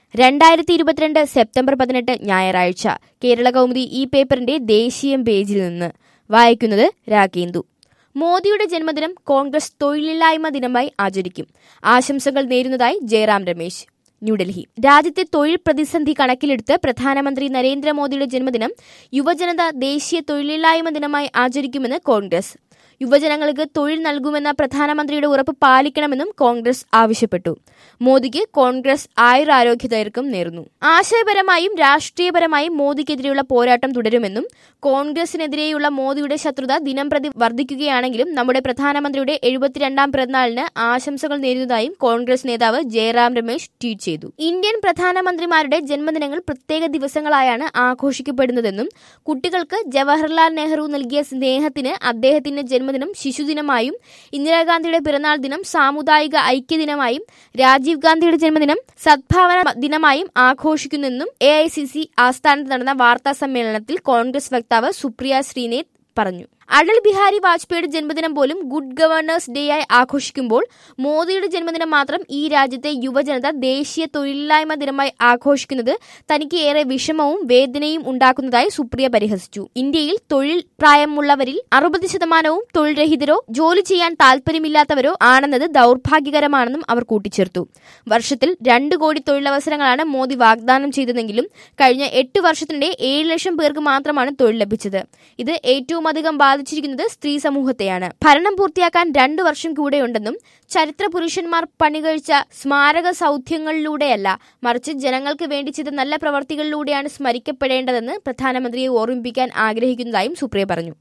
രണ്ടായിരത്തി ഇരുപത്തിരണ്ട് സെപ്റ്റംബർ പതിനെട്ട് ഞായറാഴ്ച കേരള കൗമുദി ഈ പേപ്പറിന്റെ ദേശീയം പേജിൽ നിന്ന് വായിക്കുന്നത് രാഗേന്ദു മോദിയുടെ ജന്മദിനം കോൺഗ്രസ് തൊഴിലില്ലായ്മ ദിനമായി ആചരിക്കും ആശംസകൾ നേരുന്നതായി ജയറാം രമേശ് ന്യൂഡൽഹി രാജ്യത്തെ തൊഴിൽ പ്രതിസന്ധി കണക്കിലെടുത്ത് പ്രധാനമന്ത്രി നരേന്ദ്രമോദിയുടെ ജന്മദിനം യുവജനത ദേശീയ തൊഴിലില്ലായ്മ ദിനമായി ആചരിക്കുമെന്ന് കോൺഗ്രസ് യുവജനങ്ങൾക്ക് തൊഴിൽ നൽകുമെന്ന പ്രധാനമന്ത്രിയുടെ ഉറപ്പ് പാലിക്കണമെന്നും കോൺഗ്രസ് ആവശ്യപ്പെട്ടു മോദിക്ക് കോൺഗ്രസ് ആയുരാരോഗ്യ ദൈർഘ്യം നേർന്നു ആശയപരമായും രാഷ്ട്രീയപരമായും മോദിക്കെതിരെയുള്ള പോരാട്ടം തുടരുമെന്നും കോൺഗ്രസിനെതിരെയുള്ള മോദിയുടെ ശത്രുത ദിനംപ്രതി വർദ്ധിക്കുകയാണെങ്കിലും നമ്മുടെ പ്രധാനമന്ത്രിയുടെ എഴുപത്തിരണ്ടാം പിറന്നാളിന് ആശംസകൾ നേരുന്നതായും കോൺഗ്രസ് നേതാവ് ജയറാം രമേശ് ട്വീറ്റ് ചെയ്തു ഇന്ത്യൻ പ്രധാനമന്ത്രിമാരുടെ ജന്മദിനങ്ങൾ പ്രത്യേക ദിവസങ്ങളായാണ് ആഘോഷിക്കപ്പെടുന്നതെന്നും കുട്ടികൾക്ക് ജവഹർലാൽ നെഹ്റു നൽകിയ സ്നേഹത്തിന് അദ്ദേഹത്തിന്റെ ജന്മദിനം ശിശുദിനമായും ഇന്ദിരാഗാന്ധിയുടെ പിറന്നാൾ ദിനം സാമുദായിക ഐക്യദിനമായും രാജീവ് ഗാന്ധിയുടെ ജന്മദിനം സദ്ഭാവന ദിനമായും ആഘോഷിക്കുന്നെന്നും എ ഐ സി സി ആസ്ഥാനത്ത് നടന്ന വാർത്താ സമ്മേളനത്തിൽ കോൺഗ്രസ് വക്താവ് സുപ്രിയ ശ്രീനേത് പറഞ്ഞു അടൽ ബിഹാരി വാജ്പേയിയുടെ ജന്മദിനം പോലും ഗുഡ് ഗവർണേഴ്സ് ഡേ ആയി ആഘോഷിക്കുമ്പോൾ മോദിയുടെ ജന്മദിനം മാത്രം ഈ രാജ്യത്തെ യുവജനത ദേശീയ തൊഴിലില്ലായ്മ ദിനമായി ആഘോഷിക്കുന്നത് തനിക്ക് ഏറെ വിഷമവും വേദനയും ഉണ്ടാക്കുന്നതായി സുപ്രിയ പരിഹസിച്ചു ഇന്ത്യയിൽ തൊഴിൽ പ്രായമുള്ളവരിൽ അറുപത് ശതമാനവും തൊഴിൽ രഹിതരോ ജോലി ചെയ്യാൻ താല്പര്യമില്ലാത്തവരോ ആണെന്നത് ദൗർഭാഗ്യകരമാണെന്നും അവർ കൂട്ടിച്ചേർത്തു വർഷത്തിൽ രണ്ട് കോടി തൊഴിലവസരങ്ങളാണ് മോദി വാഗ്ദാനം ചെയ്തതെങ്കിലും കഴിഞ്ഞ എട്ട് വർഷത്തിനിടെ ഏഴ് ലക്ഷം പേർക്ക് മാത്രമാണ് തൊഴിൽ ലഭിച്ചത് ഇത് ഏറ്റവും അധികം ബാധിച്ചിരിക്കുന്നത് സ്ത്രീ സമൂഹത്തെയാണ് ഭരണം പൂർത്തിയാക്കാൻ രണ്ടു വർഷം കൂടെയുണ്ടെന്നും ചരിത്ര പുരുഷന്മാർ പണികഴിച്ച സ്മാരക സൗധ്യങ്ങളിലൂടെയല്ല മറിച്ച് ജനങ്ങൾക്ക് വേണ്ടി ചെയ്ത നല്ല പ്രവർത്തികളിലൂടെയാണ് സ്മരിക്കപ്പെടേണ്ടതെന്ന് പ്രധാനമന്ത്രിയെ ഓർമ്മിപ്പിക്കാൻ ആഗ്രഹിക്കുന്നതായും സുപ്രിയ പറഞ്ഞു